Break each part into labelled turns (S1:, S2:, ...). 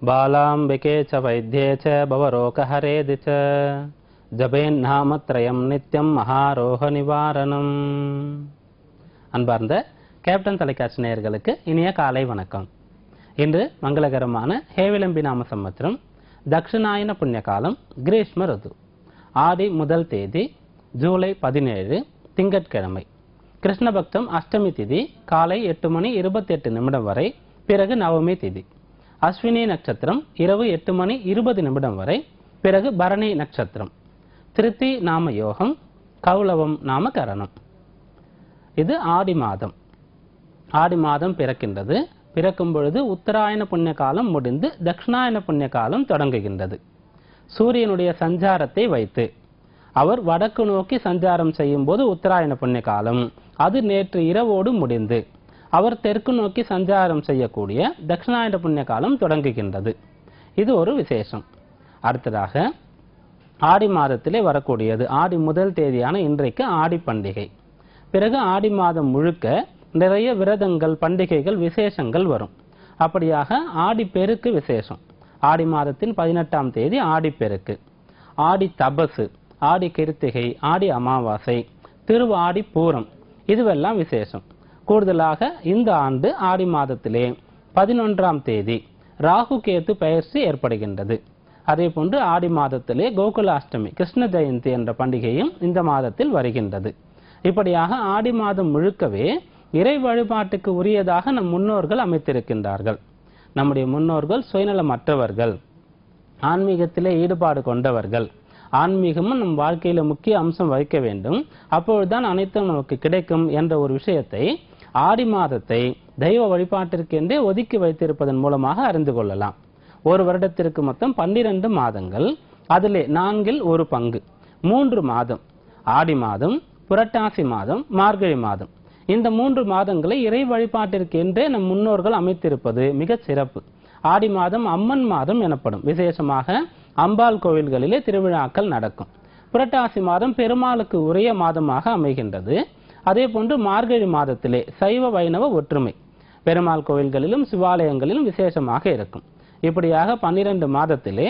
S1: बालाम्बिके च वैद्ये च भवरोगहरेदि च ஜபேன்னாமத்ரயம் நித்யம் மகாரோக நிவாரணம் அன்பார்ந்த கேப்டன் தொலைக்காட்சி நேயர்களுக்கு இனிய காலை வணக்கம் இன்று மங்களகரமான ஹேவிளம்பி நாம சம்பத்திரம் தக்ஷிணாயன புண்ணிய காலம் கிரீஷ்ம ருது ஆடி முதல் தேதி ஜூலை பதினேழு திங்கட்கிழமை கிருஷ்ணபக்தம் அஷ்டமி திதி காலை எட்டு மணி இருபத்தி எட்டு நிமிடம் வரை பிறகு நவமி திதி அஸ்வினி நட்சத்திரம் இரவு எட்டு மணி இருபது நிமிடம் வரை பிறகு பரணி நட்சத்திரம் திருத்தி நாம யோகம் கௌலவம் நாம கரணம் இது ஆடி மாதம் ஆடி மாதம் பிறக்கின்றது பிறக்கும் பொழுது உத்தராயண புண்ணிய காலம் முடிந்து தட்சிணாயன புண்ணிய காலம் தொடங்குகின்றது சூரியனுடைய சஞ்சாரத்தை வைத்து அவர் வடக்கு நோக்கி சஞ்சாரம் செய்யும் போது உத்தராயண புண்ணிய காலம் அது நேற்று இரவோடு முடிந்து அவர் தெற்கு நோக்கி சஞ்சாரம் செய்யக்கூடிய தட்சிணாயன புண்ணிய காலம் தொடங்குகின்றது இது ஒரு விசேஷம் அடுத்ததாக ஆடி மாதத்திலே வரக்கூடியது ஆடி முதல் தேதியான இன்றைக்கு ஆடி பண்டிகை பிறகு ஆடி மாதம் முழுக்க நிறைய விரதங்கள் பண்டிகைகள் விசேஷங்கள் வரும் அப்படியாக ஆடி பெருக்கு விசேஷம் ஆடி மாதத்தின் பதினெட்டாம் தேதி ஆடி பெருக்கு ஆடி தபசு ஆடி கிருத்திகை ஆடி அமாவாசை திருவாடி பூரம் இதுவெல்லாம் விசேஷம் கூடுதலாக இந்த ஆண்டு ஆடி மாதத்திலே பதினொன்றாம் தேதி ராகு கேத்து பயிற்சி ஏற்படுகின்றது அதே போன்று ஆடி மாதத்திலே கோகுலாஷ்டமி கிருஷ்ண ஜெயந்தி என்ற பண்டிகையும் இந்த மாதத்தில் வருகின்றது இப்படியாக ஆடி மாதம் முழுக்கவே இறை வழிபாட்டுக்கு உரியதாக நம் முன்னோர்கள் அமைத்திருக்கின்றார்கள் நம்முடைய முன்னோர்கள் சுயநலமற்றவர்கள் ஆன்மீகத்திலே ஈடுபாடு கொண்டவர்கள் ஆன்மீகமும் நம் வாழ்க்கையில முக்கிய அம்சம் வகிக்க வேண்டும் அப்பொழுதுதான் அனைத்தும் நமக்கு கிடைக்கும் என்ற ஒரு விஷயத்தை ஆடி மாதத்தை தெய்வ வழிபாட்டிற்கென்றே ஒதுக்கி வைத்திருப்பதன் மூலமாக அறிந்து கொள்ளலாம் ஒரு வருடத்திற்கு மொத்தம் பன்னிரண்டு மாதங்கள் அதிலே நான்கில் ஒரு பங்கு மூன்று மாதம் ஆடி மாதம் புரட்டாசி மாதம் மார்கழி மாதம் இந்த மூன்று மாதங்களை இறை வழிபாட்டிற்கு என்றே நம் முன்னோர்கள் அமைத்திருப்பது மிகச் சிறப்பு ஆடி மாதம் அம்மன் மாதம் எனப்படும் விசேஷமாக அம்பாள் கோவில்களிலே திருவிழாக்கள் நடக்கும் புரட்டாசி மாதம் பெருமாளுக்கு உரிய மாதமாக அமைகின்றது அதே போன்று மார்கழி மாதத்திலே சைவ வைணவ ஒற்றுமை பெருமாள் கோவில்களிலும் சிவாலயங்களிலும் விசேஷமாக இருக்கும் இப்படியாக பன்னிரண்டு மாதத்திலே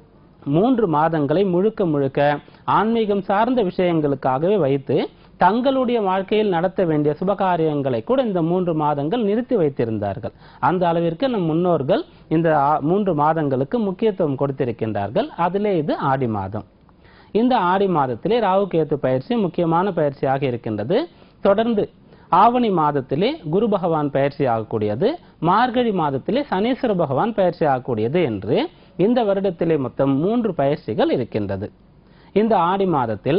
S1: மூன்று மாதங்களை முழுக்க முழுக்க ஆன்மீகம் சார்ந்த விஷயங்களுக்காகவே வைத்து தங்களுடைய வாழ்க்கையில் நடத்த வேண்டிய சுபகாரியங்களை கூட இந்த மூன்று மாதங்கள் நிறுத்தி வைத்திருந்தார்கள் அந்த அளவிற்கு நம் முன்னோர்கள் இந்த ஆ- மூன்று மாதங்களுக்கு முக்கியத்துவம் கொடுத்திருக்கின்றார்கள் அதிலே இது ஆடி மாதம் இந்த ஆடி மாதத்திலே ராகு கேத்து பயிற்சி முக்கியமான பயிற்சியாக இருக்கின்றது தொடர்ந்து ஆவணி மாதத்திலே குரு பகவான் பயிற்சி ஆகக்கூடியது மார்கழி மாதத்திலே சனீஸ்வர பகவான் பயிற்சி ஆகக்கூடியது என்று இந்த வருடத்திலே மொத்தம் மூன்று பயிற்சிகள் இருக்கின்றது இந்த ஆடி மாதத்தில்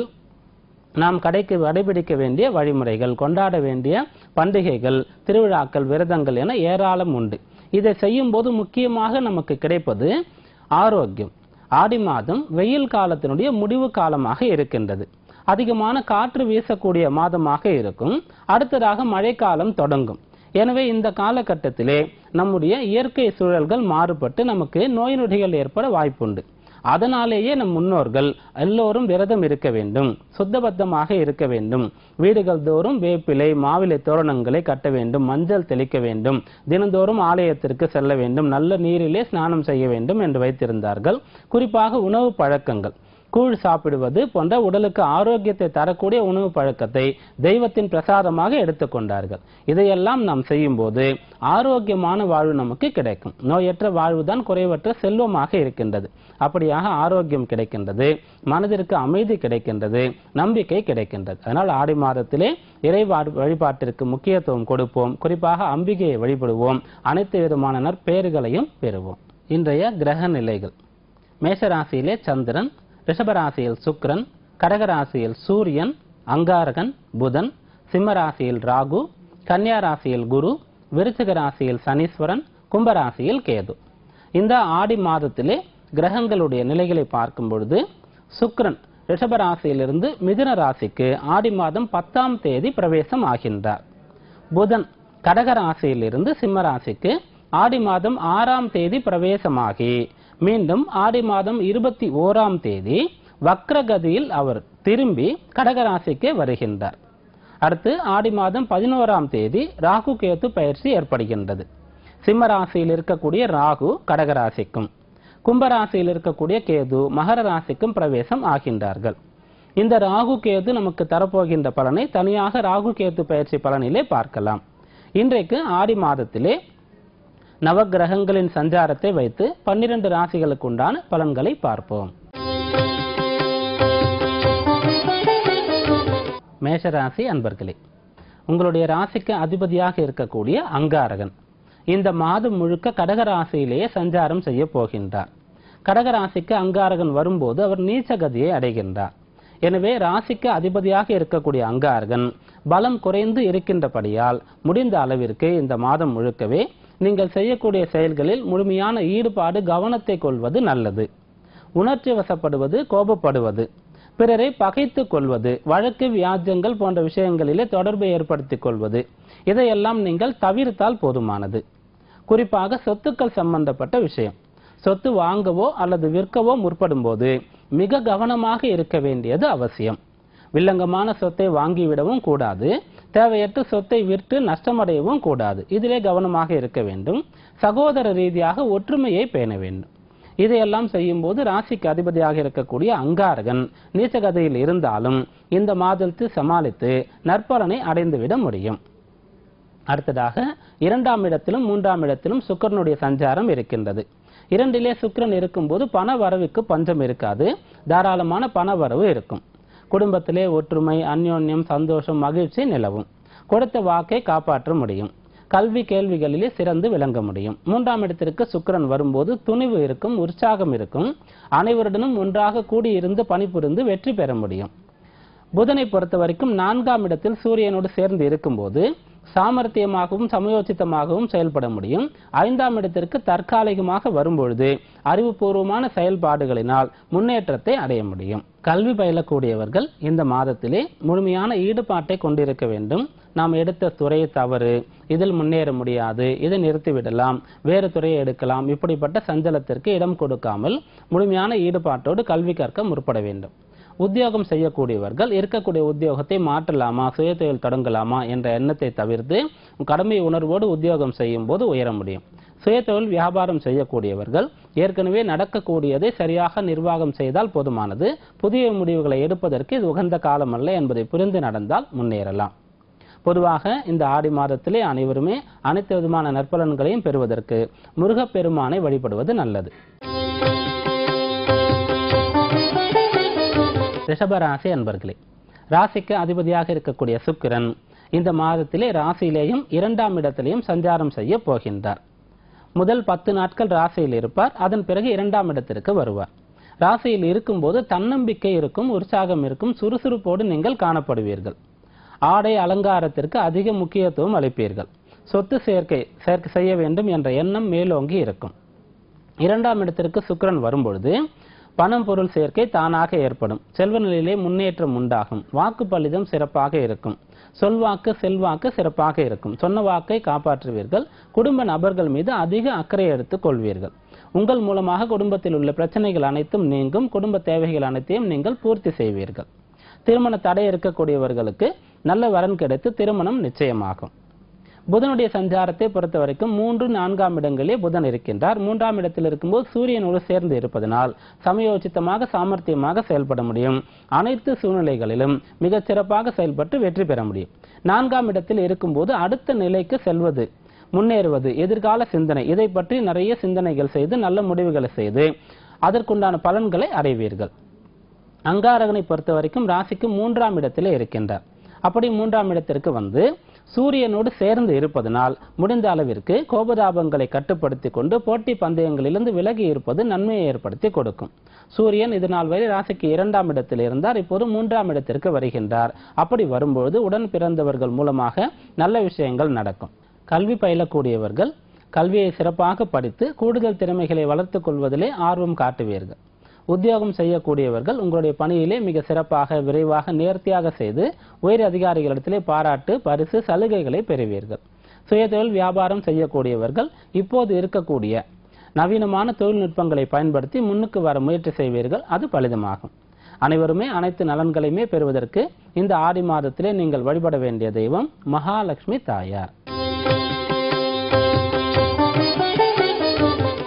S1: நாம் கடைக்கு கடைபிடிக்க வேண்டிய வழிமுறைகள் கொண்டாட வேண்டிய பண்டிகைகள் திருவிழாக்கள் விரதங்கள் என ஏராளம் உண்டு இதை செய்யும் போது முக்கியமாக நமக்கு கிடைப்பது ஆரோக்கியம் ஆடி மாதம் வெயில் காலத்தினுடைய முடிவு காலமாக இருக்கின்றது அதிகமான காற்று வீசக்கூடிய மாதமாக இருக்கும் அடுத்ததாக மழைக்காலம் தொடங்கும் எனவே இந்த காலகட்டத்திலே நம்முடைய இயற்கை சூழல்கள் மாறுபட்டு நமக்கு நோய் நொடிகள் ஏற்பட வாய்ப்புண்டு அதனாலேயே நம் முன்னோர்கள் எல்லோரும் விரதம் இருக்க வேண்டும் சுத்தபத்தமாக இருக்க வேண்டும் வீடுகள் தோறும் வேப்பிலை மாவிலை தோரணங்களை கட்ட வேண்டும் மஞ்சள் தெளிக்க வேண்டும் தினந்தோறும் ஆலயத்திற்கு செல்ல வேண்டும் நல்ல நீரிலே ஸ்நானம் செய்ய வேண்டும் என்று வைத்திருந்தார்கள் குறிப்பாக உணவு பழக்கங்கள் கூழ் சாப்பிடுவது போன்ற உடலுக்கு ஆரோக்கியத்தை தரக்கூடிய உணவு பழக்கத்தை தெய்வத்தின் பிரசாதமாக எடுத்துக்கொண்டார்கள் இதையெல்லாம் நாம் செய்யும்போது ஆரோக்கியமான வாழ்வு நமக்கு கிடைக்கும் நோயற்ற வாழ்வுதான் குறைவற்ற செல்வமாக இருக்கின்றது அப்படியாக ஆரோக்கியம் கிடைக்கின்றது மனதிற்கு அமைதி கிடைக்கின்றது நம்பிக்கை கிடைக்கின்றது அதனால் ஆடி மாதத்திலே இறை வா- வழிபாட்டிற்கு முக்கியத்துவம் கொடுப்போம் குறிப்பாக அம்பிகையை வழிபடுவோம் அனைத்து விதமான நற்பெயர்களையும் பெறுவோம் இன்றைய கிரக நிலைகள் மேஷராசியிலே சந்திரன் ரிஷபராசியில் சுக்கிரன் கடகராசியில் சூரியன் அங்காரகன் புதன் சிம்மராசியில் ராகு கன்னியா ராசியில் குரு விருச்சிக ராசியில் சனீஸ்வரன் கும்பராசியில் கேது இந்த ஆடி மாதத்திலே கிரகங்களுடைய நிலைகளை பார்க்கும் பொழுது சுக்கிரன் ரிஷபராசியிலிருந்து மிதுன ராசிக்கு ஆடி மாதம் பத்தாம் தேதி பிரவேசம் ஆகின்றார் புதன் கடக ராசியிலிருந்து சிம்ம ராசிக்கு ஆடி மாதம் ஆறாம் தேதி பிரவேசமாகி மீண்டும் ஆடி மாதம் இருபத்தி ஓராம் தேதி வக்ரகதியில் அவர் திரும்பி கடக ராசிக்கு வருகின்றார் அடுத்து ஆடி மாதம் பதினோராம் தேதி ராகு கேது பயிற்சி ஏற்படுகின்றது சிம்ம ராசியில் இருக்கக்கூடிய ராகு கடக ராசிக்கும் கும்பராசியில் இருக்கக்கூடிய கேது மகர ராசிக்கும் பிரவேசம் ஆகின்றார்கள் இந்த ராகு கேது நமக்கு தரப்போகின்ற பலனை தனியாக ராகு கேது பயிற்சி பலனிலே பார்க்கலாம் இன்றைக்கு ஆடி மாதத்திலே நவக்கிரகங்களின் சஞ்சாரத்தை வைத்து பன்னிரண்டு ராசிகளுக்கு உண்டான பலன்களை பார்ப்போம் மேஷராசி அன்பர்களே உங்களுடைய ராசிக்கு அதிபதியாக இருக்கக்கூடிய அங்காரகன் இந்த மாதம் முழுக்க கடக ராசியிலேயே சஞ்சாரம் செய்ய போகின்றார் கடக ராசிக்கு அங்காரகன் வரும்போது அவர் நீச்ச கதியை அடைகின்றார் எனவே ராசிக்கு அதிபதியாக இருக்கக்கூடிய அங்காரகன் பலம் குறைந்து இருக்கின்றபடியால் முடிந்த அளவிற்கு இந்த மாதம் முழுக்கவே நீங்கள் செய்யக்கூடிய செயல்களில் முழுமையான ஈடுபாடு கவனத்தை கொள்வது நல்லது உணர்ச்சி வசப்படுவது கோபப்படுவது பிறரை பகைத்துக் கொள்வது வழக்கு வியாஜங்கள் போன்ற விஷயங்களிலே தொடர்பை ஏற்படுத்திக் கொள்வது இதையெல்லாம் நீங்கள் தவிர்த்தால் போதுமானது குறிப்பாக சொத்துக்கள் சம்பந்தப்பட்ட விஷயம் சொத்து வாங்கவோ அல்லது விற்கவோ முற்படும் போது மிக கவனமாக இருக்க வேண்டியது அவசியம் வில்லங்கமான சொத்தை வாங்கிவிடவும் கூடாது தேவையற்ற சொத்தை விற்று நஷ்டமடையவும் கூடாது இதிலே கவனமாக இருக்க வேண்டும் சகோதர ரீதியாக ஒற்றுமையை பேண வேண்டும் இதையெல்லாம் செய்யும்போது ராசிக்கு அதிபதியாக இருக்கக்கூடிய அங்காரகன் நீச்சகதையில் இருந்தாலும் இந்த மாதத்தில் சமாளித்து நற்பலனை அடைந்துவிட முடியும் அடுத்ததாக இரண்டாம் இடத்திலும் மூன்றாம் இடத்திலும் சுக்கரனுடைய சஞ்சாரம் இருக்கின்றது இரண்டிலே சுக்கிரன் இருக்கும்போது பண வரவுக்கு பஞ்சம் இருக்காது தாராளமான பண வரவு இருக்கும் குடும்பத்திலே ஒற்றுமை அந்யோன்யம் சந்தோஷம் மகிழ்ச்சி நிலவும் கொடுத்த வாக்கை காப்பாற்ற முடியும் கல்வி கேள்விகளிலே சிறந்து விளங்க முடியும் மூன்றாம் இடத்திற்கு சுக்கிரன் வரும்போது துணிவு இருக்கும் உற்சாகம் இருக்கும் அனைவருடனும் ஒன்றாக கூடியிருந்து பணிபுரிந்து வெற்றி பெற முடியும் புதனை பொறுத்த வரைக்கும் நான்காம் இடத்தில் சூரியனோடு சேர்ந்து இருக்கும்போது சாமர்த்தியமாகவும் சமயோசித்தமாகவும் செயல்பட முடியும் ஐந்தாம் இடத்திற்கு தற்காலிகமாக வரும்பொழுது அறிவுபூர்வமான செயல்பாடுகளினால் முன்னேற்றத்தை அடைய முடியும் கல்வி பயிலக்கூடியவர்கள் இந்த மாதத்திலே முழுமையான ஈடுபாட்டை கொண்டிருக்க வேண்டும் நாம் எடுத்த துறை தவறு இதில் முன்னேற முடியாது இதை நிறுத்திவிடலாம் வேறு துறையை எடுக்கலாம் இப்படிப்பட்ட சஞ்சலத்திற்கு இடம் கொடுக்காமல் முழுமையான ஈடுபாட்டோடு கல்வி கற்க முற்பட வேண்டும் உத்தியோகம் செய்யக்கூடியவர்கள் இருக்கக்கூடிய உத்தியோகத்தை மாற்றலாமா சுயதொழில் தொடங்கலாமா என்ற எண்ணத்தை தவிர்த்து கடமை உணர்வோடு உத்தியோகம் செய்யும் போது உயர முடியும் சுயதொழில் வியாபாரம் செய்யக்கூடியவர்கள் ஏற்கனவே நடக்கக்கூடியதை சரியாக நிர்வாகம் செய்தால் போதுமானது புதிய முடிவுகளை எடுப்பதற்கு இது உகந்த காலம் அல்ல என்பதை புரிந்து நடந்தால் முன்னேறலாம் பொதுவாக இந்த ஆடி மாதத்திலே அனைவருமே அனைத்து விதமான நற்பலன்களையும் பெறுவதற்கு முருகப்பெருமானை வழிபடுவது நல்லது ரிஷபராசி அன்பர்களே ராசிக்கு அதிபதியாக இருக்கக்கூடிய சுக்கிரன் இந்த மாதத்திலே ராசியிலேயும் இரண்டாம் இடத்திலேயும் சஞ்சாரம் செய்ய போகின்றார் முதல் பத்து நாட்கள் ராசியில் இருப்பார் அதன் பிறகு இரண்டாம் இடத்திற்கு வருவார் ராசியில் இருக்கும்போது தன்னம்பிக்கை இருக்கும் உற்சாகம் இருக்கும் சுறுசுறுப்போடு நீங்கள் காணப்படுவீர்கள் ஆடை அலங்காரத்திற்கு அதிக முக்கியத்துவம் அளிப்பீர்கள் சொத்து சேர்க்கை சேர்க்கை செய்ய வேண்டும் என்ற எண்ணம் மேலோங்கி இருக்கும் இரண்டாம் இடத்திற்கு சுக்கிரன் வரும்பொழுது பணம் பொருள் சேர்க்கை தானாக ஏற்படும் செல்வ நிலையிலே முன்னேற்றம் உண்டாகும் வாக்கு பலிதம் சிறப்பாக இருக்கும் சொல்வாக்கு செல்வாக்கு சிறப்பாக இருக்கும் சொன்ன வாக்கை காப்பாற்றுவீர்கள் குடும்ப நபர்கள் மீது அதிக அக்கறை எடுத்துக் கொள்வீர்கள் உங்கள் மூலமாக குடும்பத்தில் உள்ள பிரச்சனைகள் அனைத்தும் நீங்கும் குடும்ப தேவைகள் அனைத்தையும் நீங்கள் பூர்த்தி செய்வீர்கள் திருமண தடை இருக்கக்கூடியவர்களுக்கு நல்ல வரன் கிடைத்து திருமணம் நிச்சயமாகும் புதனுடைய சஞ்சாரத்தை பொறுத்த வரைக்கும் மூன்று நான்காம் இடங்களிலே புதன் இருக்கின்றார் மூன்றாம் இடத்தில் இருக்கும்போது சூரியனோடு சேர்ந்து இருப்பதனால் சமயோசித்தமாக சாமர்த்தியமாக செயல்பட முடியும் அனைத்து சூழ்நிலைகளிலும் மிகச் சிறப்பாக செயல்பட்டு வெற்றி பெற முடியும் நான்காம் இடத்தில் இருக்கும்போது அடுத்த நிலைக்கு செல்வது முன்னேறுவது எதிர்கால சிந்தனை இதை பற்றி நிறைய சிந்தனைகள் செய்து நல்ல முடிவுகளை செய்து அதற்குண்டான பலன்களை அடைவீர்கள் அங்காரகனை பொறுத்த வரைக்கும் ராசிக்கு மூன்றாம் இடத்திலே இருக்கின்றார் அப்படி மூன்றாம் இடத்திற்கு வந்து சூரியனோடு சேர்ந்து இருப்பதனால் முடிந்த அளவிற்கு கோபதாபங்களை கட்டுப்படுத்தி கொண்டு போட்டி பந்தயங்களிலிருந்து விலகி இருப்பது நன்மையை ஏற்படுத்தி கொடுக்கும் சூரியன் இது நாள் வரை ராசிக்கு இரண்டாம் இடத்தில் இருந்தார் இப்போது மூன்றாம் இடத்திற்கு வருகின்றார் அப்படி வரும்பொழுது உடன் பிறந்தவர்கள் மூலமாக நல்ல விஷயங்கள் நடக்கும் கல்வி பயிலக்கூடியவர்கள் கல்வியை சிறப்பாக படித்து கூடுதல் திறமைகளை வளர்த்துக் கொள்வதிலே ஆர்வம் காட்டுவீர்கள் உத்தியோகம் செய்யக்கூடியவர்கள் உங்களுடைய பணியிலே மிக சிறப்பாக விரைவாக நேர்த்தியாக செய்து உயர் அதிகாரிகளிடத்திலே பாராட்டு பரிசு சலுகைகளை பெறுவீர்கள் சுயதொழில் வியாபாரம் செய்யக்கூடியவர்கள் இப்போது இருக்கக்கூடிய நவீனமான தொழில்நுட்பங்களை பயன்படுத்தி முன்னுக்கு வர முயற்சி செய்வீர்கள் அது பலிதமாகும் அனைவருமே அனைத்து நலன்களையுமே பெறுவதற்கு இந்த ஆடி மாதத்திலே நீங்கள் வழிபட வேண்டிய தெய்வம் மகாலட்சுமி தாயார்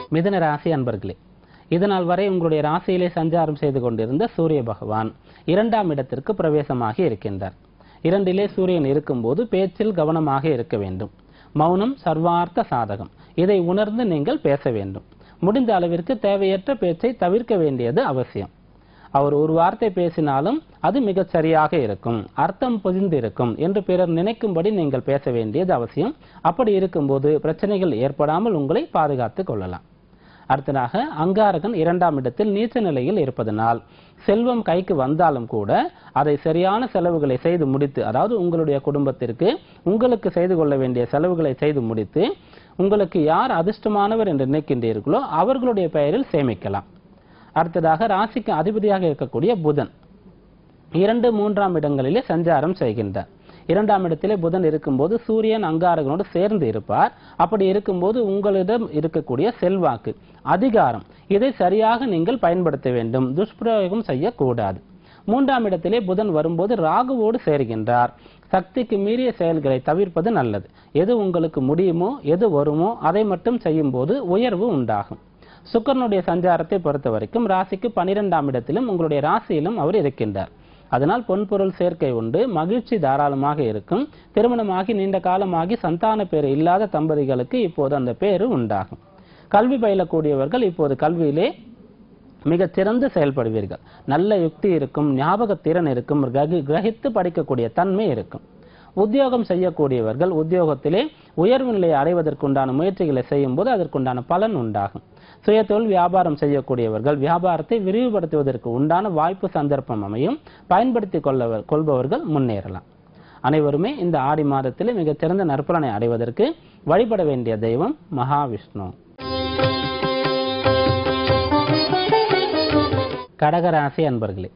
S1: மிதுன ராசி அன்பர்களே இதனால் வரை உங்களுடைய ராசியிலே சஞ்சாரம் செய்து கொண்டிருந்த சூரிய பகவான் இரண்டாம் இடத்திற்கு பிரவேசமாகி இருக்கின்றார் இரண்டிலே சூரியன் இருக்கும்போது பேச்சில் கவனமாக இருக்க வேண்டும் மௌனம் சர்வார்த்த சாதகம் இதை உணர்ந்து நீங்கள் பேச வேண்டும் முடிந்த அளவிற்கு தேவையற்ற பேச்சை தவிர்க்க வேண்டியது அவசியம் அவர் ஒரு வார்த்தை பேசினாலும் அது மிகச் சரியாக இருக்கும் அர்த்தம் பொதிந்து இருக்கும் என்று பிறர் நினைக்கும்படி நீங்கள் பேச வேண்டியது அவசியம் அப்படி இருக்கும்போது பிரச்சனைகள் ஏற்படாமல் உங்களை பாதுகாத்துக் கொள்ளலாம் அடுத்ததாக அங்காரகன் இரண்டாம் இடத்தில் நீச்ச நிலையில் இருப்பதனால் செல்வம் கைக்கு வந்தாலும் கூட அதை சரியான செலவுகளை செய்து முடித்து அதாவது உங்களுடைய குடும்பத்திற்கு உங்களுக்கு செய்து கொள்ள வேண்டிய செலவுகளை செய்து முடித்து உங்களுக்கு யார் அதிர்ஷ்டமானவர் என்று நினைக்கின்றீர்களோ அவர்களுடைய பெயரில் சேமிக்கலாம் அடுத்ததாக ராசிக்கு அதிபதியாக இருக்கக்கூடிய புதன் இரண்டு மூன்றாம் இடங்களிலே சஞ்சாரம் செய்கின்றார் இரண்டாம் இடத்திலே புதன் இருக்கும்போது சூரியன் அங்காரகனோடு சேர்ந்து இருப்பார் அப்படி இருக்கும்போது உங்களிடம் இருக்கக்கூடிய செல்வாக்கு அதிகாரம் இதை சரியாக நீங்கள் பயன்படுத்த வேண்டும் துஷ்பிரயோகம் செய்யக்கூடாது மூன்றாம் இடத்திலே புதன் வரும்போது ராகுவோடு சேர்கின்றார் சக்திக்கு மீறிய செயல்களை தவிர்ப்பது நல்லது எது உங்களுக்கு முடியுமோ எது வருமோ அதை மட்டும் செய்யும்போது உயர்வு உண்டாகும் சுக்கரனுடைய சஞ்சாரத்தை பொறுத்த வரைக்கும் ராசிக்கு பனிரெண்டாம் இடத்திலும் உங்களுடைய ராசியிலும் அவர் இருக்கின்றார் அதனால் பொன்பொருள் சேர்க்கை உண்டு மகிழ்ச்சி தாராளமாக இருக்கும் திருமணமாகி நீண்ட காலமாகி சந்தான பேர் இல்லாத தம்பதிகளுக்கு இப்போது அந்த பேரு உண்டாகும் கல்வி பயிலக்கூடியவர்கள் இப்போது கல்வியிலே மிகச் சிறந்து செயல்படுவீர்கள் நல்ல யுக்தி இருக்கும் ஞாபக திறன் இருக்கும் கிரகி- கிரகித்து படிக்கக்கூடிய தன்மை இருக்கும் உத்தியோகம் செய்யக்கூடியவர்கள் உத்தியோகத்திலே உயர்வு நிலையை அடைவதற்குண்டான முயற்சிகளை செய்யும் போது அதற்குண்டான பலன் உண்டாகும் சுயதொழில் வியாபாரம் செய்யக்கூடியவர்கள் வியாபாரத்தை விரிவுபடுத்துவதற்கு உண்டான வாய்ப்பு சந்தர்ப்பம் அமையும் பயன்படுத்திக் கொள்ள கொள்பவர்கள் முன்னேறலாம் அனைவருமே இந்த ஆடி மாதத்திலே மிகச்சிறந்த நற்பலனை அடைவதற்கு வழிபட வேண்டிய தெய்வம் மகாவிஷ்ணு கடகராசி அன்பர்களே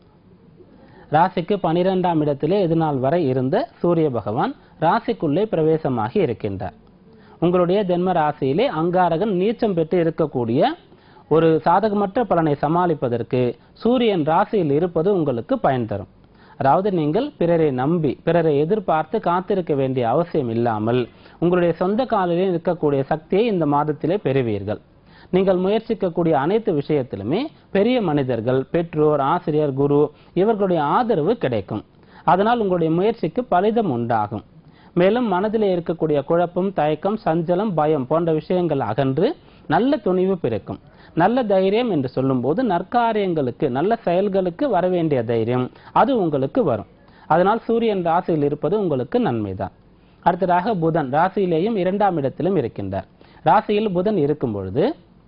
S1: ராசிக்கு பனிரெண்டாம் இடத்திலே இதுநாள் வரை இருந்த சூரிய பகவான் ராசிக்குள்ளே பிரவேசமாகி இருக்கின்றார் உங்களுடைய ஜென்ம ராசியிலே அங்காரகன் நீச்சம் பெற்று இருக்கக்கூடிய ஒரு சாதகமற்ற பலனை சமாளிப்பதற்கு சூரியன் ராசியில் இருப்பது உங்களுக்கு பயன் தரும் அதாவது நீங்கள் பிறரை நம்பி பிறரை எதிர்பார்த்து காத்திருக்க வேண்டிய அவசியம் இல்லாமல் உங்களுடைய சொந்த காலிலே நிற்கக்கூடிய சக்தியை இந்த மாதத்திலே பெறுவீர்கள் நீங்கள் முயற்சிக்கக்கூடிய அனைத்து விஷயத்திலுமே பெரிய மனிதர்கள் பெற்றோர் ஆசிரியர் குரு இவர்களுடைய ஆதரவு கிடைக்கும் அதனால் உங்களுடைய முயற்சிக்கு பலிதம் உண்டாகும் மேலும் மனதிலே இருக்கக்கூடிய குழப்பம் தயக்கம் சஞ்சலம் பயம் போன்ற விஷயங்கள் அகன்று நல்ல துணிவு பிறக்கும் நல்ல தைரியம் என்று சொல்லும்போது நற்காரியங்களுக்கு நல்ல செயல்களுக்கு வர வேண்டிய தைரியம் அது உங்களுக்கு வரும் அதனால் சூரியன் ராசியில் இருப்பது உங்களுக்கு நன்மைதான் அடுத்ததாக புதன் ராசியிலேயும் இரண்டாம் இடத்திலும் இருக்கின்றார் ராசியில் புதன் இருக்கும் பொழுது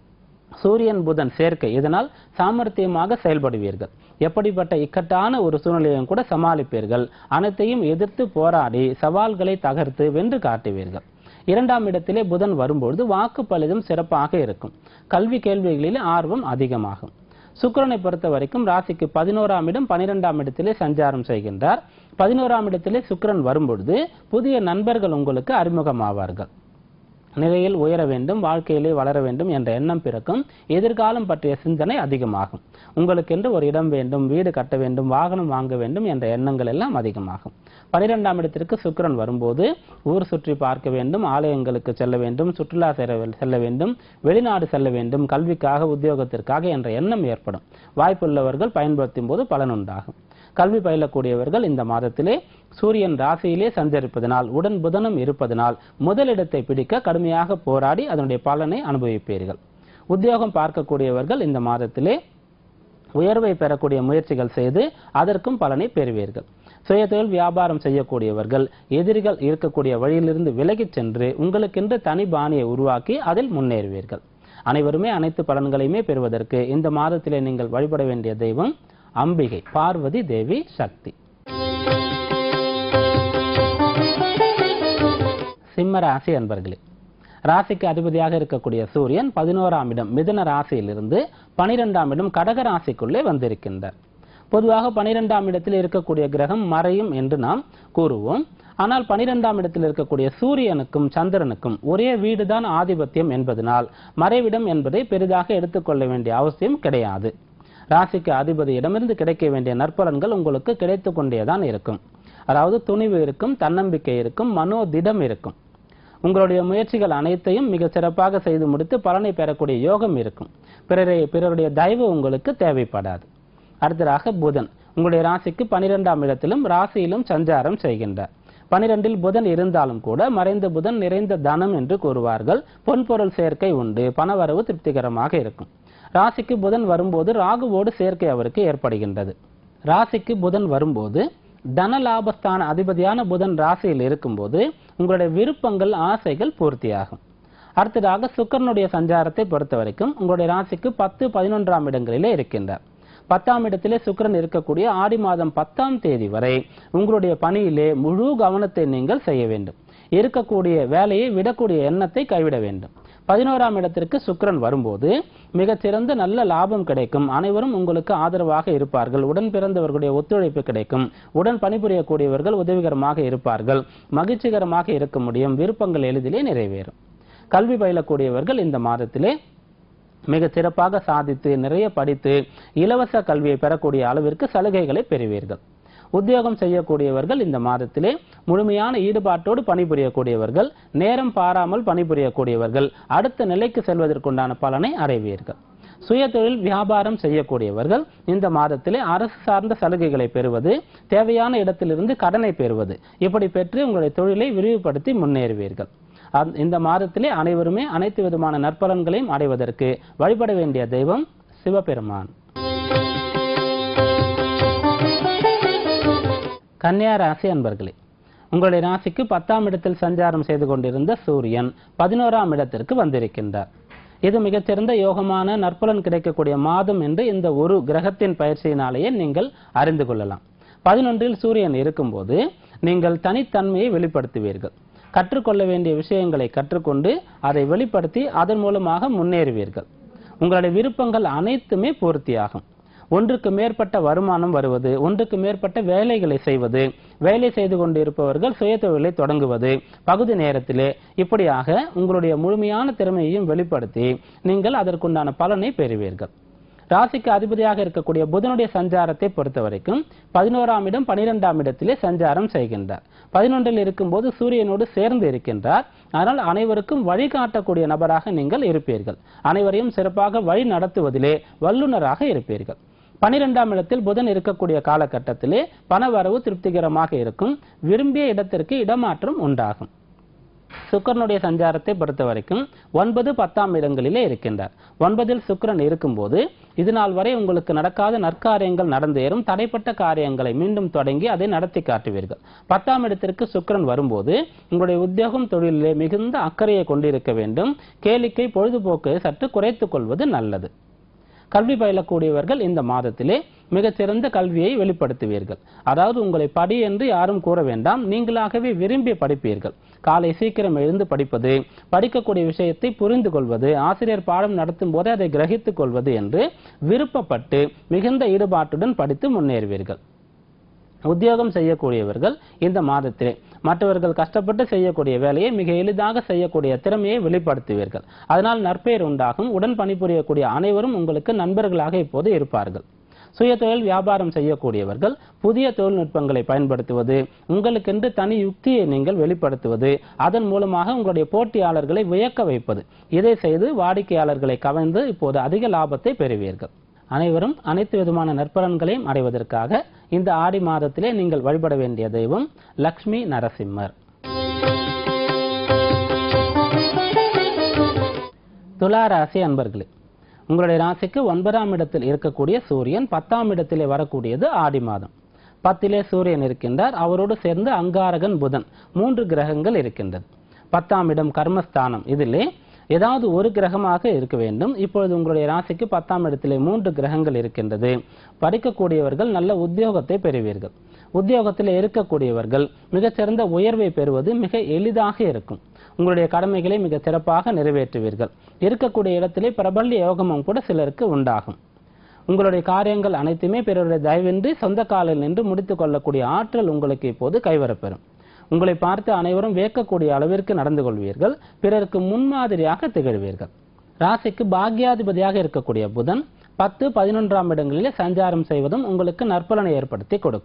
S1: சூரியன் புதன் சேர்க்கை இதனால் சாமர்த்தியமாக செயல்படுவீர்கள் எப்படிப்பட்ட இக்கட்டான ஒரு சூழ்நிலையும் கூட சமாளிப்பீர்கள் அனைத்தையும் எதிர்த்து போராடி சவால்களை தகர்த்து வென்று காட்டுவீர்கள் இரண்டாம் இடத்திலே புதன் வரும்பொழுது வாக்கு பலிதம் சிறப்பாக இருக்கும் கல்வி கேள்விகளில் ஆர்வம் அதிகமாகும் சுக்கிரனை பொறுத்த வரைக்கும் ராசிக்கு பதினோராம் இடம் பனிரெண்டாம் இடத்திலே சஞ்சாரம் செய்கின்றார் பதினோராம் இடத்திலே சுக்கிரன் வரும்பொழுது புதிய நண்பர்கள் உங்களுக்கு அறிமுகமாவார்கள் நிலையில் உயர வேண்டும் வாழ்க்கையிலே வளர வேண்டும் என்ற எண்ணம் பிறக்கும் எதிர்காலம் பற்றிய சிந்தனை அதிகமாகும் உங்களுக்கென்று ஒரு இடம் வேண்டும் வீடு கட்ட வேண்டும் வாகனம் வாங்க வேண்டும் என்ற எண்ணங்கள் எல்லாம் அதிகமாகும் பனிரெண்டாம் இடத்திற்கு சுக்கிரன் வரும்போது ஊர் சுற்றி பார்க்க வேண்டும் ஆலயங்களுக்கு செல்ல வேண்டும் சுற்றுலா செல்ல செல்ல வேண்டும் வெளிநாடு செல்ல வேண்டும் கல்விக்காக உத்தியோகத்திற்காக என்ற எண்ணம் ஏற்படும் வாய்ப்புள்ளவர்கள் பயன்படுத்தும் போது பலன் உண்டாகும் கல்வி பயிலக்கூடியவர்கள் இந்த மாதத்திலே சூரியன் ராசியிலே சஞ்சரிப்பதனால் உடன் புதனும் இருப்பதனால் முதலிடத்தை பிடிக்க கடுமையாக போராடி அதனுடைய பலனை அனுபவிப்பீர்கள் உத்தியோகம் பார்க்கக்கூடியவர்கள் இந்த மாதத்திலே உயர்வை பெறக்கூடிய முயற்சிகள் செய்து அதற்கும் பலனை பெறுவீர்கள் சுயதொழில் வியாபாரம் செய்யக்கூடியவர்கள் எதிரிகள் இருக்கக்கூடிய வழியிலிருந்து விலகிச் சென்று உங்களுக்கென்று தனி பாணியை உருவாக்கி அதில் முன்னேறுவீர்கள் அனைவருமே அனைத்து பலன்களையுமே பெறுவதற்கு இந்த மாதத்திலே நீங்கள் வழிபட வேண்டிய தெய்வம் அம்பிகை பார்வதி தேவி சக்தி சிம்ம ராசி அன்பர்களே ராசிக்கு அதிபதியாக இருக்கக்கூடிய சூரியன் பதினோராம் இடம் மிதுன ராசியிலிருந்து பனிரெண்டாம் இடம் கடக ராசிக்குள்ளே வந்திருக்கின்றார் பொதுவாக பனிரெண்டாம் இடத்தில் இருக்கக்கூடிய கிரகம் மறையும் என்று நாம் கூறுவோம் ஆனால் பனிரெண்டாம் இடத்தில் இருக்கக்கூடிய சூரியனுக்கும் சந்திரனுக்கும் ஒரே வீடுதான் ஆதிபத்தியம் என்பதனால் மறைவிடம் என்பதை பெரிதாக எடுத்துக்கொள்ள வேண்டிய அவசியம் கிடையாது ராசிக்கு அதிபதியிடமிருந்து கிடைக்க வேண்டிய நற்பலன்கள் உங்களுக்கு கிடைத்துக் கொண்டேதான் இருக்கும் அதாவது துணிவு இருக்கும் தன்னம்பிக்கை இருக்கும் மனோதிடம் இருக்கும் உங்களுடைய முயற்சிகள் அனைத்தையும் மிக சிறப்பாக செய்து முடித்து பலனை பெறக்கூடிய யோகம் இருக்கும் பிறரை பிறருடைய தயவு உங்களுக்கு தேவைப்படாது அடுத்ததாக புதன் உங்களுடைய ராசிக்கு பனிரெண்டாம் இடத்திலும் ராசியிலும் சஞ்சாரம் செய்கின்றார் பனிரெண்டில் புதன் இருந்தாலும் கூட மறைந்த புதன் நிறைந்த தனம் என்று கூறுவார்கள் பொன்பொருள் சேர்க்கை உண்டு பணவரவு திருப்திகரமாக இருக்கும் ராசிக்கு புதன் வரும்போது ராகுவோடு சேர்க்கை அவருக்கு ஏற்படுகின்றது ராசிக்கு புதன் வரும்போது தன லாபஸ்தான அதிபதியான புதன் ராசியில் இருக்கும்போது உங்களுடைய விருப்பங்கள் ஆசைகள் பூர்த்தியாகும் அடுத்ததாக சுக்கரனுடைய சஞ்சாரத்தை பொறுத்த வரைக்கும் உங்களுடைய ராசிக்கு பத்து பதினொன்றாம் இடங்களிலே இருக்கின்றார் பத்தாம் இடத்திலே சுக்கிரன் இருக்கக்கூடிய ஆடி மாதம் பத்தாம் தேதி வரை உங்களுடைய பணியிலே முழு கவனத்தை நீங்கள் செய்ய வேண்டும் இருக்கக்கூடிய வேலையை விடக்கூடிய எண்ணத்தை கைவிட வேண்டும் பதினோராம் இடத்திற்கு சுக்கிரன் வரும்போது மிகச்சிறந்த நல்ல லாபம் கிடைக்கும் அனைவரும் உங்களுக்கு ஆதரவாக இருப்பார்கள் உடன் பிறந்தவர்களுடைய ஒத்துழைப்பு கிடைக்கும் உடன் பணிபுரியக்கூடியவர்கள் உதவிகரமாக இருப்பார்கள் மகிழ்ச்சிகரமாக இருக்க முடியும் விருப்பங்கள் எளிதிலே நிறைவேறும் கல்வி பயிலக்கூடியவர்கள் இந்த மாதத்திலே மிக சிறப்பாக சாதித்து நிறைய படித்து இலவச கல்வியை பெறக்கூடிய அளவிற்கு சலுகைகளை பெறுவீர்கள் உத்தியோகம் செய்யக்கூடியவர்கள் இந்த மாதத்திலே முழுமையான ஈடுபாட்டோடு பணிபுரியக்கூடியவர்கள் நேரம் பாராமல் பணிபுரியக்கூடியவர்கள் அடுத்த நிலைக்கு செல்வதற்குண்டான பலனை அடைவீர்கள் சுய தொழில் வியாபாரம் செய்யக்கூடியவர்கள் இந்த மாதத்திலே அரசு சார்ந்த சலுகைகளை பெறுவது தேவையான இடத்திலிருந்து கடனை பெறுவது இப்படி பெற்று உங்களுடைய தொழிலை விரிவுபடுத்தி முன்னேறுவீர்கள் அந்த- இந்த மாதத்திலே அனைவருமே அனைத்து விதமான நற்பலன்களையும் அடைவதற்கு வழிபட வேண்டிய தெய்வம் சிவபெருமான் கன்னியா ராசி அன்பர்களே உங்களுடைய ராசிக்கு பத்தாம் இடத்தில் சஞ்சாரம் செய்து கொண்டிருந்த சூரியன் பதினோராம் இடத்திற்கு வந்திருக்கின்றார் இது மிகச்சிறந்த யோகமான நற்பலன் கிடைக்கக்கூடிய மாதம் என்று இந்த ஒரு கிரகத்தின் பயிற்சியினாலேயே நீங்கள் அறிந்து கொள்ளலாம் பதினொன்றில் சூரியன் இருக்கும்போது நீங்கள் தனித்தன்மையை வெளிப்படுத்துவீர்கள் கற்றுக்கொள்ள வேண்டிய விஷயங்களை கற்றுக்கொண்டு அதை வெளிப்படுத்தி அதன் மூலமாக முன்னேறுவீர்கள் உங்களுடைய விருப்பங்கள் அனைத்துமே பூர்த்தியாகும் ஒன்றுக்கு மேற்பட்ட வருமானம் வருவது ஒன்றுக்கு மேற்பட்ட வேலைகளை செய்வது வேலை செய்து கொண்டிருப்பவர்கள் சுயதொழிலை தொடங்குவது பகுதி நேரத்திலே இப்படியாக உங்களுடைய முழுமையான திறமையையும் வெளிப்படுத்தி நீங்கள் அதற்குண்டான பலனை பெறுவீர்கள் ராசிக்கு அதிபதியாக இருக்கக்கூடிய புதனுடைய சஞ்சாரத்தை பொறுத்த வரைக்கும் பதினோராம் இடம் பனிரெண்டாம் இடத்திலே சஞ்சாரம் செய்கின்றார் பதினொன்றில் இருக்கும்போது சூரியனோடு சேர்ந்து இருக்கின்றார் ஆனால் அனைவருக்கும் வழிகாட்டக்கூடிய நபராக நீங்கள் இருப்பீர்கள் அனைவரையும் சிறப்பாக வழி நடத்துவதிலே வல்லுநராக இருப்பீர்கள் பனிரெண்டாம் இடத்தில் புதன் இருக்கக்கூடிய காலகட்டத்திலே பணவரவு திருப்திகரமாக இருக்கும் விரும்பிய இடத்திற்கு இடமாற்றம் உண்டாகும் சுக்கிரனுடைய சஞ்சாரத்தை பொறுத்த வரைக்கும் ஒன்பது பத்தாம் இடங்களிலே இருக்கின்றார் ஒன்பதில் சுக்கிரன் இருக்கும்போது இது நாள் வரை உங்களுக்கு நடக்காத நற்காரியங்கள் நடந்தேறும் தடைப்பட்ட காரியங்களை மீண்டும் தொடங்கி அதை நடத்தி காட்டுவீர்கள் பத்தாம் இடத்திற்கு சுக்கிரன் வரும்போது உங்களுடைய உத்தியோகம் தொழிலிலே மிகுந்த அக்கறையை கொண்டிருக்க வேண்டும் கேளிக்கை பொழுதுபோக்கு சற்று குறைத்துக் கொள்வது நல்லது கல்வி பயிலக்கூடியவர்கள் இந்த மாதத்திலே மிகச்சிறந்த கல்வியை வெளிப்படுத்துவீர்கள் அதாவது உங்களை படி என்று யாரும் கூற வேண்டாம் நீங்களாகவே விரும்பி படிப்பீர்கள் காலை சீக்கிரம் எழுந்து படிப்பது படிக்கக்கூடிய விஷயத்தை புரிந்து கொள்வது ஆசிரியர் பாடம் நடத்தும் போது அதை கிரகித்துக் கொள்வது என்று விருப்பப்பட்டு மிகுந்த ஈடுபாட்டுடன் படித்து முன்னேறுவீர்கள் உத்தியோகம் செய்யக்கூடியவர்கள் இந்த மாதத்திலே மற்றவர்கள் கஷ்டப்பட்டு செய்யக்கூடிய வேலையை மிக எளிதாக செய்யக்கூடிய திறமையை வெளிப்படுத்துவீர்கள் அதனால் நற்பெயர் உண்டாகும் உடன் பணிபுரியக்கூடிய அனைவரும் உங்களுக்கு நண்பர்களாக இப்போது இருப்பார்கள் சுய தொழில் வியாபாரம் செய்யக்கூடியவர்கள் புதிய தொழில்நுட்பங்களை பயன்படுத்துவது உங்களுக்கென்று தனி யுக்தியை நீங்கள் வெளிப்படுத்துவது அதன் மூலமாக உங்களுடைய போட்டியாளர்களை வியக்க வைப்பது இதை செய்து வாடிக்கையாளர்களை கவர்ந்து இப்போது அதிக லாபத்தை பெறுவீர்கள் அனைவரும் அனைத்து விதமான நற்பலன்களையும் அடைவதற்காக இந்த ஆடி மாதத்திலே நீங்கள் வழிபட வேண்டிய தெய்வம் லக்ஷ்மி நரசிம்மர் துலா ராசி அன்பர்களே உங்களுடைய ராசிக்கு ஒன்பதாம் இடத்தில் இருக்கக்கூடிய சூரியன் பத்தாம் இடத்திலே வரக்கூடியது ஆடி மாதம் பத்திலே சூரியன் இருக்கின்றார் அவரோடு சேர்ந்து அங்காரகன் புதன் மூன்று கிரகங்கள் இருக்கின்றது பத்தாம் இடம் கர்மஸ்தானம் இதிலே ஏதாவது ஒரு கிரகமாக இருக்க வேண்டும் இப்பொழுது உங்களுடைய ராசிக்கு பத்தாம் இடத்திலே மூன்று கிரகங்கள் இருக்கின்றது படிக்கக்கூடியவர்கள் நல்ல உத்தியோகத்தை பெறுவீர்கள் உத்தியோகத்தில் இருக்கக்கூடியவர்கள் மிகச்சிறந்த உயர்வை பெறுவது மிக எளிதாக இருக்கும் உங்களுடைய கடமைகளை மிக சிறப்பாக நிறைவேற்றுவீர்கள் இருக்கக்கூடிய இடத்திலே பிரபல்ய யோகமும் கூட சிலருக்கு உண்டாகும் உங்களுடைய காரியங்கள் அனைத்துமே பிறருடைய தயவின்றி சொந்த காலில் நின்று முடித்துக் கொள்ளக்கூடிய ஆற்றல் உங்களுக்கு இப்போது கைவரப்பெறும் உங்களை பார்த்து அனைவரும் வியக்கக்கூடிய அளவிற்கு நடந்து கொள்வீர்கள் பிறருக்கு முன்மாதிரியாக திகழ்வீர்கள் ராசிக்கு பாக்யாதிபதியாக இருக்கக்கூடிய புதன் பத்து பதினொன்றாம் இடங்களிலே சஞ்சாரம் செய்வதும் உங்களுக்கு நற்பலனை ஏற்படுத்தி கொடுக்கும்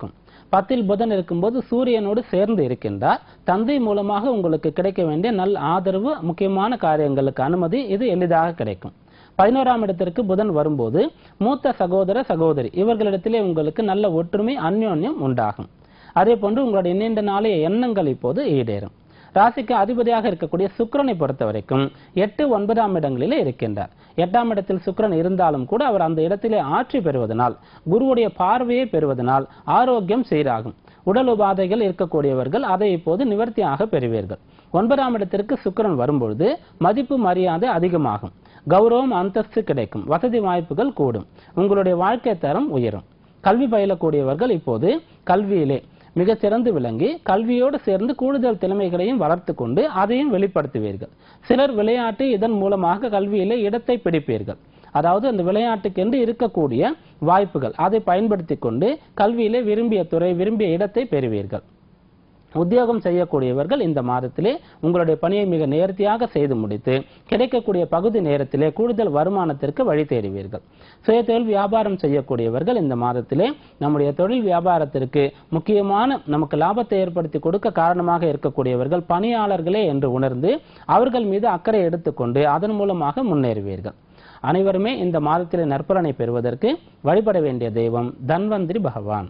S1: பத்தில் புதன் இருக்கும்போது சூரியனோடு சேர்ந்து இருக்கின்றார் தந்தை மூலமாக உங்களுக்கு கிடைக்க வேண்டிய நல் ஆதரவு முக்கியமான காரியங்களுக்கு அனுமதி இது எளிதாக கிடைக்கும் பதினோராம் இடத்திற்கு புதன் வரும்போது மூத்த சகோதர சகோதரி இவர்களிடத்திலே உங்களுக்கு நல்ல ஒற்றுமை அந்யோன்யம் உண்டாகும் அதே போன்று உங்களுடைய நீண்ட நாளைய எண்ணங்கள் இப்போது ஈடேறும் ராசிக்கு அதிபதியாக இருக்கக்கூடிய சுக்கிரனை பொறுத்த வரைக்கும் எட்டு ஒன்பதாம் இடங்களிலே இருக்கின்றார் எட்டாம் இடத்தில் சுக்கிரன் இருந்தாலும் கூட அவர் அந்த இடத்திலே ஆட்சி பெறுவதனால் குருவுடைய பார்வையை பெறுவதனால் ஆரோக்கியம் சீராகும் உடல் உபாதைகள் இருக்கக்கூடியவர்கள் அதை இப்போது நிவர்த்தியாக பெறுவீர்கள் ஒன்பதாம் இடத்திற்கு சுக்கிரன் வரும்பொழுது மதிப்பு மரியாதை அதிகமாகும் கௌரவம் அந்தஸ்து கிடைக்கும் வசதி வாய்ப்புகள் கூடும் உங்களுடைய வாழ்க்கை தரம் உயரும் கல்வி பயிலக்கூடியவர்கள் இப்போது கல்வியிலே மிகச் சிறந்து விளங்கி கல்வியோடு சேர்ந்து கூடுதல் திறமைகளையும் வளர்த்து கொண்டு அதையும் வெளிப்படுத்துவீர்கள் சிலர் விளையாட்டு இதன் மூலமாக கல்வியிலே இடத்தை பிடிப்பீர்கள் அதாவது அந்த விளையாட்டுக்கென்று இருக்கக்கூடிய வாய்ப்புகள் அதை பயன்படுத்தி கொண்டு கல்வியிலே விரும்பிய துறை விரும்பிய இடத்தை பெறுவீர்கள் உத்தியோகம் செய்யக்கூடியவர்கள் இந்த மாதத்திலே உங்களுடைய பணியை மிக நேர்த்தியாக செய்து முடித்து கிடைக்கக்கூடிய பகுதி நேரத்திலே கூடுதல் வருமானத்திற்கு வழி தேடுவீர்கள் சுயதொழில் வியாபாரம் செய்யக்கூடியவர்கள் இந்த மாதத்திலே நம்முடைய தொழில் வியாபாரத்திற்கு முக்கியமான நமக்கு லாபத்தை ஏற்படுத்தி கொடுக்க காரணமாக இருக்கக்கூடியவர்கள் பணியாளர்களே என்று உணர்ந்து அவர்கள் மீது அக்கறை எடுத்துக்கொண்டு அதன் மூலமாக முன்னேறுவீர்கள் அனைவருமே இந்த மாதத்திலே நற்பலனை பெறுவதற்கு வழிபட வேண்டிய தெய்வம் தன்வந்திரி பகவான்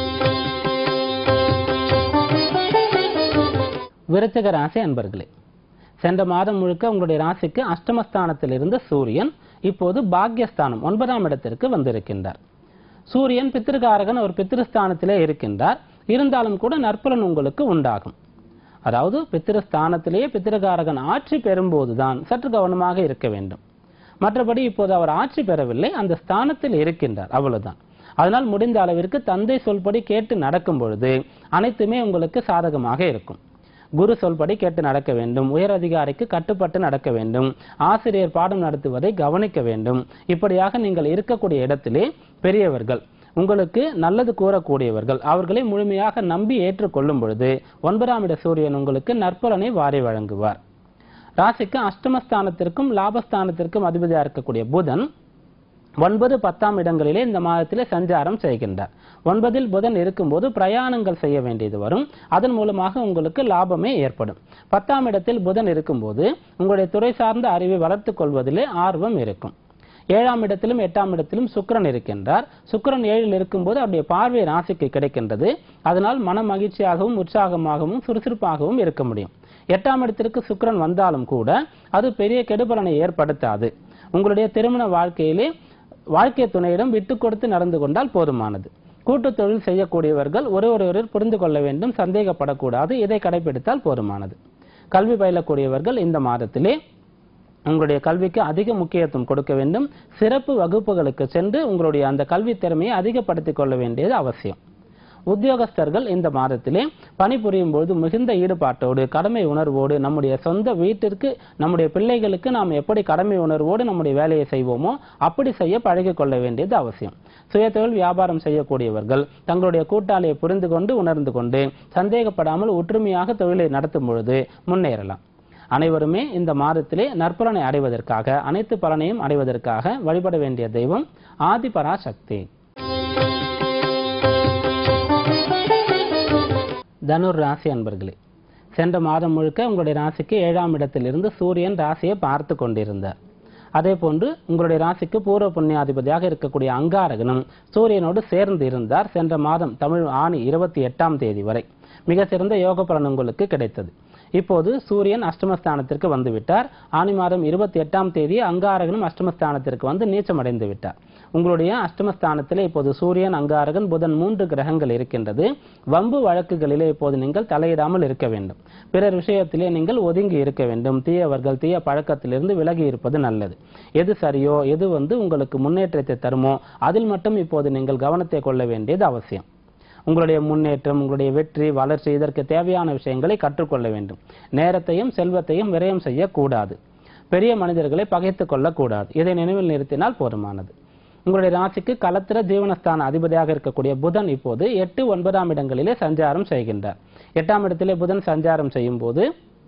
S1: விருச்சிக ராசி அன்பர்களே சென்ற மாதம் முழுக்க உங்களுடைய ராசிக்கு அஷ்டமஸ்தானத்தில் இருந்த சூரியன் இப்போது பாக்யஸ்தானம் ஒன்பதாம் இடத்திற்கு வந்திருக்கின்றார் சூரியன் பித்திருக்காரகன் ஒரு பித்திருஸ்தானத்திலே இருக்கின்றார் இருந்தாலும் கூட நற்பலன் உங்களுக்கு உண்டாகும் அதாவது பித்திருஸ்தானத்திலேயே பித்திருக்காரகன் ஆட்சி பெறும்போதுதான் சற்று கவனமாக இருக்க வேண்டும் மற்றபடி இப்போது அவர் ஆட்சி பெறவில்லை அந்த ஸ்தானத்தில் இருக்கின்றார் அவ்வளவுதான் அதனால் முடிந்த அளவிற்கு தந்தை சொல்படி கேட்டு நடக்கும் பொழுது அனைத்துமே உங்களுக்கு சாதகமாக இருக்கும் குரு சொல்படி கேட்டு நடக்க வேண்டும் உயர் அதிகாரிக்கு கட்டுப்பட்டு நடக்க வேண்டும் ஆசிரியர் பாடம் நடத்துவதை கவனிக்க வேண்டும் இப்படியாக நீங்கள் இருக்கக்கூடிய இடத்திலே பெரியவர்கள் உங்களுக்கு நல்லது கூறக்கூடியவர்கள் அவர்களை முழுமையாக நம்பி ஏற்றுக்கொள்ளும் பொழுது ஒன்பதாம் இட சூரியன் உங்களுக்கு நற்பலனை வாரி வழங்குவார் ராசிக்கு அஷ்டமஸ்தானத்திற்கும் லாபஸ்தானத்திற்கும் அதிபதியாக இருக்கக்கூடிய புதன் ஒன்பது பத்தாம் இடங்களிலே இந்த மாதத்திலே சஞ்சாரம் செய்கின்றார் ஒன்பதில் புதன் இருக்கும்போது பிரயாணங்கள் செய்ய வேண்டியது வரும் அதன் மூலமாக உங்களுக்கு லாபமே ஏற்படும் பத்தாம் இடத்தில் புதன் இருக்கும்போது உங்களுடைய துறை சார்ந்த அறிவை வளர்த்துக் கொள்வதிலே ஆர்வம் இருக்கும் ஏழாம் இடத்திலும் எட்டாம் இடத்திலும் சுக்கிரன் இருக்கின்றார் சுக்கிரன் ஏழில் இருக்கும்போது அவருடைய பார்வை ராசிக்கு கிடைக்கின்றது அதனால் மன மகிழ்ச்சியாகவும் உற்சாகமாகவும் சுறுசுறுப்பாகவும் இருக்க முடியும் எட்டாம் இடத்திற்கு சுக்கிரன் வந்தாலும் கூட அது பெரிய கெடுபலனை ஏற்படுத்தாது உங்களுடைய திருமண வாழ்க்கையிலே வாழ்க்கை துணையிடம் விட்டு கொடுத்து நடந்து கொண்டால் போதுமானது கூட்டு தொழில் செய்யக்கூடியவர்கள் ஒரு ஒருவர் புரிந்து கொள்ள வேண்டும் சந்தேகப்படக்கூடாது இதை கடைபிடித்தால் போதுமானது கல்வி பயிலக்கூடியவர்கள் இந்த மாதத்திலே உங்களுடைய கல்விக்கு அதிக முக்கியத்துவம் கொடுக்க வேண்டும் சிறப்பு வகுப்புகளுக்கு சென்று உங்களுடைய அந்த கல்வி திறமையை அதிகப்படுத்திக் கொள்ள வேண்டியது அவசியம் உத்தியோகஸ்தர்கள் இந்த மாதத்திலே பணிபுரியும் பொழுது மிகுந்த ஈடுபாட்டோடு கடமை உணர்வோடு நம்முடைய சொந்த வீட்டிற்கு நம்முடைய பிள்ளைகளுக்கு நாம் எப்படி கடமை உணர்வோடு நம்முடைய வேலையை செய்வோமோ அப்படி செய்ய பழகிக் கொள்ள வேண்டியது அவசியம் சுயதொழில் வியாபாரம் செய்யக்கூடியவர்கள் தங்களுடைய கூட்டாளியை புரிந்து கொண்டு உணர்ந்து கொண்டு சந்தேகப்படாமல் ஒற்றுமையாக தொழிலை நடத்தும் பொழுது முன்னேறலாம் அனைவருமே இந்த மாதத்திலே நற்பலனை அடைவதற்காக அனைத்து பலனையும் அடைவதற்காக வழிபட வேண்டிய தெய்வம் ஆதிபராசக்தி தனுர் ராசி அன்பர்களே சென்ற மாதம் முழுக்க உங்களுடைய ராசிக்கு ஏழாம் இடத்திலிருந்து சூரியன் ராசியை பார்த்து கொண்டிருந்தார் அதே போன்று உங்களுடைய ராசிக்கு பூர்வ புண்ணியாதிபதியாக இருக்கக்கூடிய அங்காரகனும் சூரியனோடு சேர்ந்து இருந்தார் சென்ற மாதம் தமிழ் ஆணி இருபத்தி எட்டாம் தேதி வரை மிக சிறந்த யோக பலன் உங்களுக்கு கிடைத்தது இப்போது சூரியன் அஷ்டமஸ்தானத்திற்கு வந்து விட்டார் ஆனி மாதம் இருபத்தி எட்டாம் தேதி அங்காரகனும் அஷ்டமஸ்தானத்திற்கு வந்து நீச்சமடைந்து விட்டார் உங்களுடைய அஷ்டமஸ்தானத்திலே இப்போது சூரியன் அங்காரகன் புதன் மூன்று கிரகங்கள் இருக்கின்றது வம்பு வழக்குகளிலே இப்போது நீங்கள் தலையிடாமல் இருக்க வேண்டும் பிறர் விஷயத்திலே நீங்கள் ஒதுங்கி இருக்க வேண்டும் தீயவர்கள் தீய பழக்கத்திலிருந்து விலகி இருப்பது நல்லது எது சரியோ எது வந்து உங்களுக்கு முன்னேற்றத்தை தருமோ அதில் மட்டும் இப்போது நீங்கள் கவனத்தை கொள்ள வேண்டியது அவசியம் உங்களுடைய முன்னேற்றம் உங்களுடைய வெற்றி வளர்ச்சி இதற்கு தேவையான விஷயங்களை கற்றுக்கொள்ள வேண்டும் நேரத்தையும் செல்வத்தையும் விரயம் செய்யக்கூடாது பெரிய மனிதர்களை பகைத்துக் கொள்ளக்கூடாது இதை நினைவில் நிறுத்தினால் போதுமானது உங்களுடைய ராசிக்கு கலத்திர ஜீவனஸ்தான அதிபதியாக இருக்கக்கூடிய புதன் இப்போது எட்டு ஒன்பதாம் இடங்களிலே சஞ்சாரம் செய்கின்றார் எட்டாம் இடத்திலே புதன் சஞ்சாரம் செய்யும் போது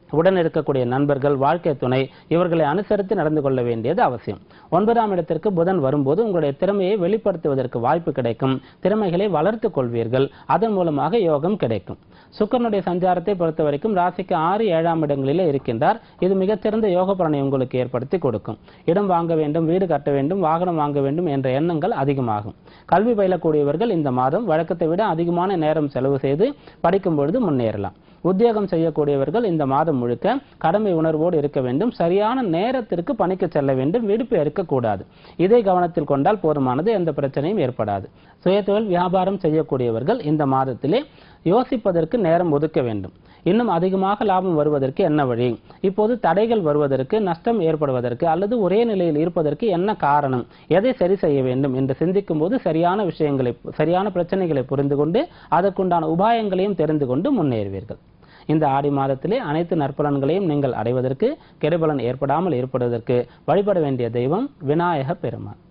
S1: உடன் இருக்கக்கூடிய நண்பர்கள் வாழ்க்கை துணை இவர்களை அனுசரித்து நடந்து கொள்ள வேண்டியது அவசியம் ஒன்பதாம் இடத்திற்கு புதன் வரும்போது உங்களுடைய திறமையை வெளிப்படுத்துவதற்கு வாய்ப்பு கிடைக்கும் திறமைகளை வளர்த்துக் கொள்வீர்கள் அதன் மூலமாக யோகம் கிடைக்கும் சுக்கரனுடைய சஞ்சாரத்தை பொறுத்த வரைக்கும் ராசிக்கு ஆறு ஏழாம் இடங்களிலே இருக்கின்றார் இது மிகச்சிறந்த யோக பலனை உங்களுக்கு ஏற்படுத்தி கொடுக்கும் இடம் வாங்க வேண்டும் வீடு கட்ட வேண்டும் வாகனம் வாங்க வேண்டும் என்ற எண்ணங்கள் அதிகமாகும் கல்வி பயிலக்கூடியவர்கள் இந்த மாதம் வழக்கத்தை விட அதிகமான நேரம் செலவு செய்து படிக்கும் பொழுது முன்னேறலாம் உத்தியோகம் செய்யக்கூடியவர்கள் இந்த மாதம் முழுக்க கடமை உணர்வோடு இருக்க வேண்டும் சரியான நேரத்திற்கு பணிக்கு செல்ல வேண்டும் விடுப்பு இருக்கக்கூடாது இதை கவனத்தில் கொண்டால் போதுமானது எந்த பிரச்சனையும் ஏற்படாது சுயதொழில் வியாபாரம் செய்யக்கூடியவர்கள் இந்த மாதத்திலே யோசிப்பதற்கு நேரம் ஒதுக்க வேண்டும் இன்னும் அதிகமாக லாபம் வருவதற்கு என்ன வழி இப்போது தடைகள் வருவதற்கு நஷ்டம் ஏற்படுவதற்கு அல்லது ஒரே நிலையில் இருப்பதற்கு என்ன காரணம் எதை சரி செய்ய வேண்டும் என்று சிந்திக்கும் போது சரியான விஷயங்களை சரியான பிரச்சனைகளை புரிந்து கொண்டு அதற்குண்டான உபாயங்களையும் தெரிந்து கொண்டு முன்னேறுவீர்கள் இந்த ஆடி மாதத்திலே அனைத்து நற்பலன்களையும் நீங்கள் அடைவதற்கு கெடுபலன் ஏற்படாமல் இருப்பதற்கு வழிபட வேண்டிய தெய்வம் விநாயக பெருமான்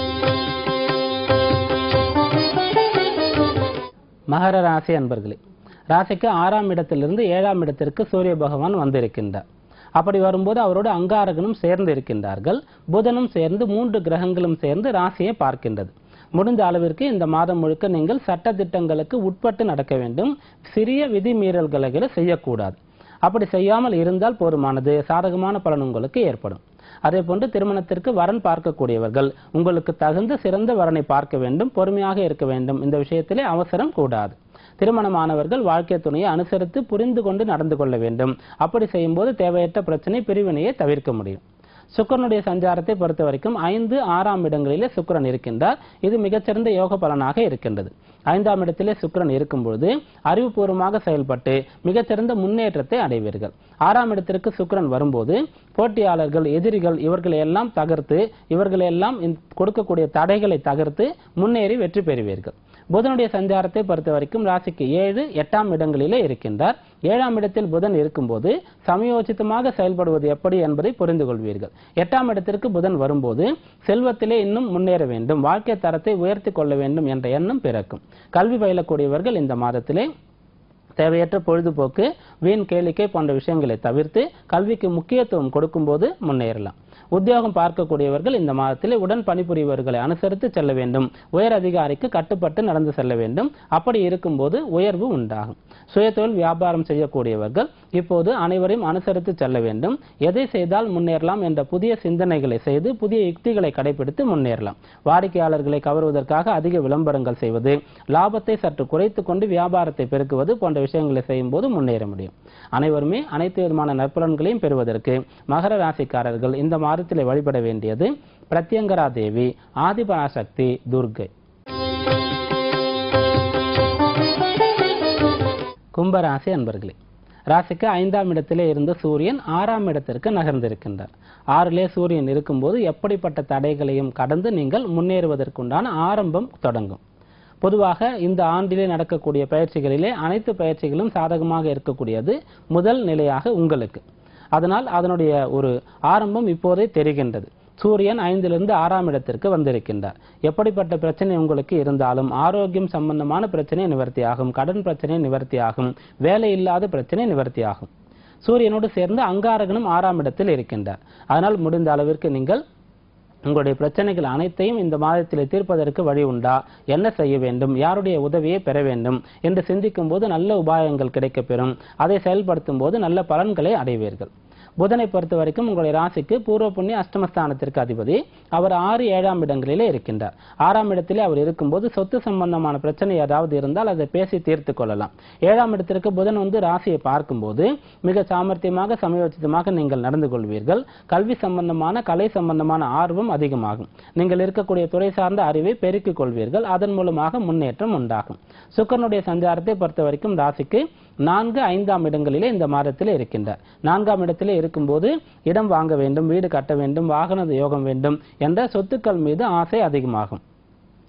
S1: மகர ராசி அன்பர்களே ராசிக்கு ஆறாம் இடத்திலிருந்து ஏழாம் இடத்திற்கு சூரிய பகவான் வந்திருக்கின்றார் அப்படி வரும்போது அவரோடு அங்காரகனும் சேர்ந்து இருக்கின்றார்கள் புதனும் சேர்ந்து மூன்று கிரகங்களும் சேர்ந்து ராசியை பார்க்கின்றது முடிந்த அளவிற்கு இந்த மாதம் முழுக்க நீங்கள் சட்ட திட்டங்களுக்கு உட்பட்டு நடக்க வேண்டும் சிறிய விதி மீறல்களை செய்யக்கூடாது அப்படி செய்யாமல் இருந்தால் போதுமானது சாதகமான பலன் உங்களுக்கு ஏற்படும் அதே போன்று திருமணத்திற்கு வரன் பார்க்கக்கூடியவர்கள் உங்களுக்கு தகுந்த சிறந்த வரனை பார்க்க வேண்டும் பொறுமையாக இருக்க வேண்டும் இந்த விஷயத்திலே அவசரம் கூடாது திருமணமானவர்கள் வாழ்க்கை துணையை அனுசரித்து புரிந்து கொண்டு நடந்து கொள்ள வேண்டும் அப்படி செய்யும்போது தேவையற்ற பிரச்சனை பிரிவினையை தவிர்க்க முடியும் சுக்கரனுடைய சஞ்சாரத்தை பொறுத்த வரைக்கும் ஐந்து ஆறாம் இடங்களிலே சுக்கிரன் இருக்கின்றார் இது மிகச்சிறந்த யோக பலனாக இருக்கின்றது ஐந்தாம் இடத்திலே சுக்கிரன் இருக்கும்பொழுது அறிவுபூர்வமாக செயல்பட்டு மிகச்சிறந்த முன்னேற்றத்தை அடைவீர்கள் ஆறாம் இடத்திற்கு சுக்கிரன் வரும்போது போட்டியாளர்கள் எதிரிகள் இவர்களை எல்லாம் தகர்த்து இவர்களை எல்லாம் இந்த- கொடுக்கக்கூடிய தடைகளை தகர்த்து முன்னேறி வெற்றி பெறுவீர்கள் புதனுடைய சஞ்சாரத்தை பொறுத்த வரைக்கும் ராசிக்கு ஏழு எட்டாம் இடங்களிலே இருக்கின்றார் ஏழாம் இடத்தில் புதன் இருக்கும்போது சமயோசிதமாக செயல்படுவது எப்படி என்பதை புரிந்து கொள்வீர்கள் எட்டாம் இடத்திற்கு புதன் வரும்போது செல்வத்திலே இன்னும் முன்னேற வேண்டும் வாழ்க்கை தரத்தை உயர்த்தி கொள்ள வேண்டும் என்ற எண்ணம் பிறக்கும் கல்வி பயிலக்கூடியவர்கள் இந்த மாதத்திலே தேவையற்ற பொழுதுபோக்கு வீண் கேளிக்கை போன்ற விஷயங்களை தவிர்த்து கல்விக்கு முக்கியத்துவம் கொடுக்கும்போது முன்னேறலாம் உத்தியோகம் பார்க்கக்கூடியவர்கள் இந்த மாதத்தில் உடன் பணிபுரிபவர்களை அனுசரித்து செல்ல வேண்டும் உயர் அதிகாரிக்கு கட்டுப்பட்டு நடந்து செல்ல வேண்டும் அப்படி இருக்கும்போது உயர்வு உண்டாகும் சுயதொழில் வியாபாரம் செய்யக்கூடியவர்கள் இப்போது அனைவரையும் அனுசரித்து செல்ல வேண்டும் எதை செய்தால் முன்னேறலாம் என்ற புதிய சிந்தனைகளை செய்து புதிய யுக்திகளை கடைபிடித்து முன்னேறலாம் வாடிக்கையாளர்களை கவருவதற்காக அதிக விளம்பரங்கள் செய்வது லாபத்தை சற்று குறைத்துக் கொண்டு வியாபாரத்தை பெருக்குவது போன்ற விஷயங்களை செய்யும் போது முன்னேற முடியும் அனைவருமே அனைத்து விதமான நற்பலன்களையும் பெறுவதற்கு மகர ராசிக்காரர்கள் இந்த மாதத்திலே வழிபட வேண்டியது பிரத்யங்கரா தேவி ஆதிபராசக்தி துர்கை கும்பராசி அன்பர்களே ராசிக்கு ஐந்தாம் இடத்திலே இருந்த சூரியன் ஆறாம் இடத்திற்கு நகர்ந்திருக்கின்றார் ஆறிலே சூரியன் இருக்கும்போது எப்படிப்பட்ட தடைகளையும் கடந்து நீங்கள் முன்னேறுவதற்குண்டான ஆரம்பம் தொடங்கும் பொதுவாக இந்த ஆண்டிலே நடக்கக்கூடிய பயிற்சிகளிலே அனைத்து பயிற்சிகளும் சாதகமாக இருக்கக்கூடியது முதல் நிலையாக உங்களுக்கு அதனால் அதனுடைய ஒரு ஆரம்பம் இப்போதே தெரிகின்றது சூரியன் ஐந்திலிருந்து ஆறாம் இடத்திற்கு வந்திருக்கின்றார் எப்படிப்பட்ட பிரச்சனை உங்களுக்கு இருந்தாலும் ஆரோக்கியம் சம்பந்தமான பிரச்சனை நிவர்த்தியாகும் கடன் பிரச்சனை நிவர்த்தியாகும் வேலை இல்லாத பிரச்சனை நிவர்த்தியாகும் சூரியனோடு சேர்ந்து அங்காரகனும் ஆறாம் இடத்தில் இருக்கின்றார் அதனால் முடிந்த அளவிற்கு நீங்கள் உங்களுடைய பிரச்சனைகள் அனைத்தையும் இந்த மாதத்தில் தீர்ப்பதற்கு வழி உண்டா என்ன செய்ய வேண்டும் யாருடைய உதவியை பெற வேண்டும் என்று சிந்திக்கும் போது நல்ல உபாயங்கள் கிடைக்கப்பெறும் அதை செயல்படுத்தும் போது நல்ல பலன்களை அடைவீர்கள் புதனை பொறுத்த வரைக்கும் உங்களுடைய ராசிக்கு பூர்வ புண்ணிய அஷ்டமஸ்தானத்திற்கு அதிபதி அவர் ஆறு ஏழாம் இடங்களிலே இருக்கின்றார் ஆறாம் இடத்திலே அவர் இருக்கும்போது சொத்து சம்பந்தமான பிரச்சனை ஏதாவது இருந்தால் அதை பேசி தீர்த்து கொள்ளலாம் ஏழாம் இடத்திற்கு புதன் வந்து ராசியை பார்க்கும்போது மிக சாமர்த்தியமாக சமயோசிதமாக நீங்கள் நடந்து கொள்வீர்கள் கல்வி சம்பந்தமான கலை சம்பந்தமான ஆர்வம் அதிகமாகும் நீங்கள் இருக்கக்கூடிய துறை சார்ந்த அறிவை பெருக்கிக் கொள்வீர்கள் அதன் மூலமாக முன்னேற்றம் உண்டாகும் சுக்கரனுடைய சஞ்சாரத்தை பொறுத்த வரைக்கும் ராசிக்கு நான்கு ஐந்தாம் இடங்களிலே இந்த மாதத்தில் இருக்கின்றார் நான்காம் இடத்திலே இருக்கும்போது இடம் வாங்க வேண்டும் வீடு கட்ட வேண்டும் வாகன யோகம் வேண்டும் என்ற சொத்துக்கள் மீது ஆசை அதிகமாகும்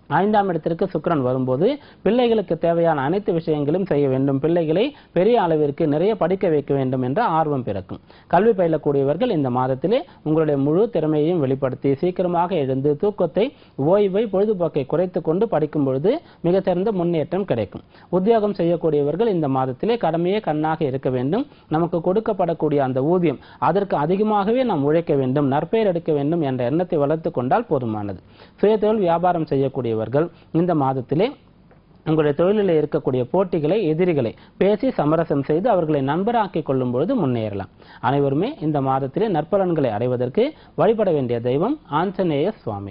S1: ஐந்தாம் இடத்திற்கு சுக்கிரன் வரும்போது பிள்ளைகளுக்கு தேவையான அனைத்து விஷயங்களும் செய்ய வேண்டும் பிள்ளைகளை பெரிய அளவிற்கு நிறைய படிக்க வைக்க வேண்டும் என்ற ஆர்வம் பிறக்கும் கல்வி பயிலக்கூடியவர்கள் இந்த மாதத்திலே உங்களுடைய முழு திறமையையும் வெளிப்படுத்தி சீக்கிரமாக எழுந்து தூக்கத்தை ஓய்வை பொழுதுபோக்கை குறைத்துக் கொண்டு படிக்கும் பொழுது மிகச்சிறந்த முன்னேற்றம் கிடைக்கும் உத்தியோகம் செய்யக்கூடியவர்கள் இந்த மாதத்திலே கடமையே கண்ணாக இருக்க வேண்டும் நமக்கு கொடுக்கப்படக்கூடிய அந்த ஊதியம் அதற்கு அதிகமாகவே நாம் உழைக்க வேண்டும் நற்பெயர் எடுக்க வேண்டும் என்ற எண்ணத்தை வளர்த்துக் கொண்டால் போதுமானது சுயதொழில் வியாபாரம் செய்யக்கூடியவர்கள் இந்த மாதத்திலே உங்களுடைய தொழிலில் இருக்கக்கூடிய போட்டிகளை எதிரிகளை பேசி சமரசம் செய்து அவர்களை நண்பராக்கிக் கொள்ளும் பொழுது முன்னேறலாம் அனைவருமே இந்த மாதத்திலே நற்பலன்களை அடைவதற்கு வழிபட வேண்டிய தெய்வம் ஆஞ்சநேய சுவாமி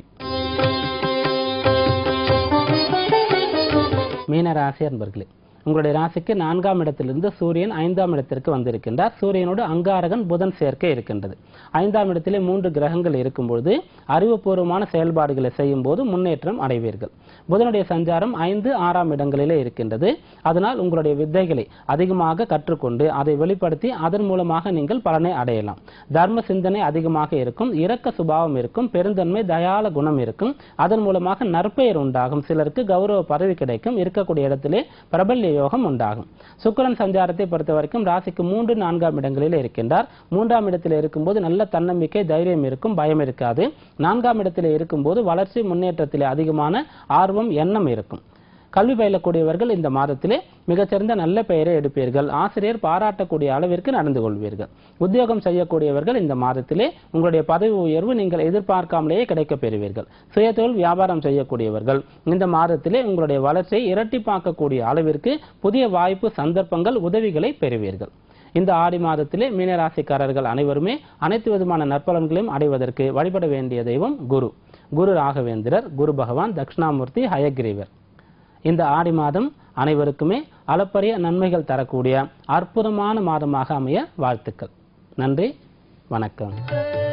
S1: மீன ராசி அன்பர்களே உங்களுடைய ராசிக்கு நான்காம் இடத்திலிருந்து சூரியன் ஐந்தாம் இடத்திற்கு வந்திருக்கின்றார் சூரியனோடு அங்காரகன் புதன் சேர்க்கை இருக்கின்றது ஐந்தாம் இடத்திலே மூன்று கிரகங்கள் இருக்கும்பொழுது அறிவுபூர்வமான செயல்பாடுகளை செய்யும் போது முன்னேற்றம் அடைவீர்கள் புதனுடைய சஞ்சாரம் ஐந்து ஆறாம் இடங்களிலே இருக்கின்றது அதனால் உங்களுடைய வித்தைகளை அதிகமாக கற்றுக்கொண்டு அதை வெளிப்படுத்தி அதன் மூலமாக நீங்கள் பலனை அடையலாம் தர்ம சிந்தனை அதிகமாக இருக்கும் இரக்க சுபாவம் இருக்கும் பெருந்தன்மை தயால குணம் இருக்கும் அதன் மூலமாக நற்பெயர் உண்டாகும் சிலருக்கு கௌரவ பதவி கிடைக்கும் இருக்கக்கூடிய இடத்திலே பிரபல்ய யோகம் உண்டாகும் சுக்கிரன் சஞ்சாரத்தை பொறுத்த வரைக்கும் ராசிக்கு மூன்று நான்காம் இடங்களில் இருக்கின்றார் மூன்றாம் இடத்தில் இருக்கும்போது நல்ல தன்னம்பிக்கை தைரியம் இருக்கும் பயம் இருக்காது நான்காம் இடத்தில் இருக்கும்போது வளர்ச்சி முன்னேற்றத்திலே அதிகமான ஆர்வம் எண்ணம் இருக்கும் கல்வி பயிலக்கூடியவர்கள் இந்த மாதத்திலே மிகச்சிறந்த நல்ல பெயரை எடுப்பீர்கள் ஆசிரியர் பாராட்டக்கூடிய அளவிற்கு நடந்து கொள்வீர்கள் உத்தியோகம் செய்யக்கூடியவர்கள் இந்த மாதத்திலே உங்களுடைய பதவி உயர்வு நீங்கள் எதிர்பார்க்காமலேயே கிடைக்கப் பெறுவீர்கள் சுயதொழில் வியாபாரம் செய்யக்கூடியவர்கள் இந்த மாதத்திலே உங்களுடைய வளர்ச்சியை இரட்டிப்பாக்கக்கூடிய அளவிற்கு புதிய வாய்ப்பு சந்தர்ப்பங்கள் உதவிகளை பெறுவீர்கள் இந்த ஆடி மாதத்திலே மீனராசிக்காரர்கள் அனைவருமே அனைத்து விதமான நற்பலன்களையும் அடைவதற்கு வழிபட வேண்டிய தெய்வம் குரு குரு ராகவேந்திரர் குரு பகவான் தட்சிணாமூர்த்தி ஹயக்ரீவர் இந்த ஆடி மாதம் அனைவருக்குமே அளப்பரிய நன்மைகள் தரக்கூடிய அற்புதமான மாதமாக அமைய வாழ்த்துக்கள் நன்றி வணக்கம்